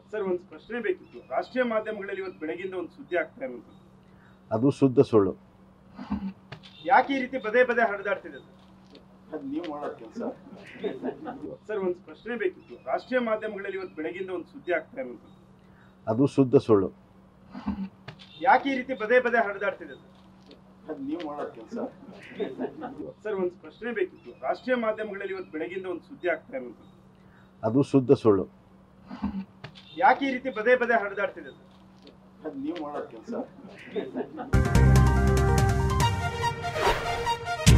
sir ಒಂದು ಪ್ರಶ್ನೆ ಬೇಕಿತ್ತು ರಾಷ್ಟ್ರೀಯ ಮಾಧ್ಯಮಗಳಲ್ಲಿ ಇವತ್ತು ಬೆಳಗಿಂದ ಒಂದು ಸುದ್ದಿ ಆಗ್ತಾ ಇರುವಂಥದ್ದು ಅದು ಶುದ್ಧ ಸುಳ್ಳು ಯಾಕೆ ಈ ರೀತಿ ಪದೇ ಪದೇ ಹರಿದಾಡ್ತಿದೆ ಸರ್ ಅದು ನೀವು ಮಾಡೋ ಕೆಲಸ ಸರ್ ಒಂದು ಪ್ರಶ್ನೆ ಬೇಕಿತ್ತು ರಾಷ್ಟ್ರೀಯ ಮಾಧ್ಯಮಗಳಲ್ಲಿ ಇವತ್ತು ಬೆಳಗಿಂದ ಒಂದು ಸುದ್ದಿ ಆಗ್ತಾ ಇರುವಂಥದ್ದು ಅದು ಶುದ್ಧ ಸುಳ್ಳು ಯಾಕೆ ಈ ರೀತಿ ಪದೇ ಪದೇ ಹರಿದಾಡ್ತಿದೆ ಸರ್ ಅದು ನೀವು ಮಾಡೋ ಕೆಲಸ ಸರ್ ಒಂದು ಪ್ರಶ್ನೆ ಬೇಕಿತ್ತು ರಾಷ್ಟ್ರೀಯ ಮಾಧ್ಯಮಗಳಲ್ಲಿ ಇವತ್ತು ಬೆಳಗಿಂದ ಒಂದು ಸುದ್ದಿ ಆಗ್ತಾ ಇರುವಂಥದ್ದು ಅದು ಶುದ್ಧ ಸುಳ್ಳು ಯಾಕೆ ಈ ರೀತಿ ಪದೇ ಪದೇ ಹರಿದಾಡ್ತಿದೆ ಸರ್ ಅದು ನೀವು ಮಾಡೋ ಕೆಲಸ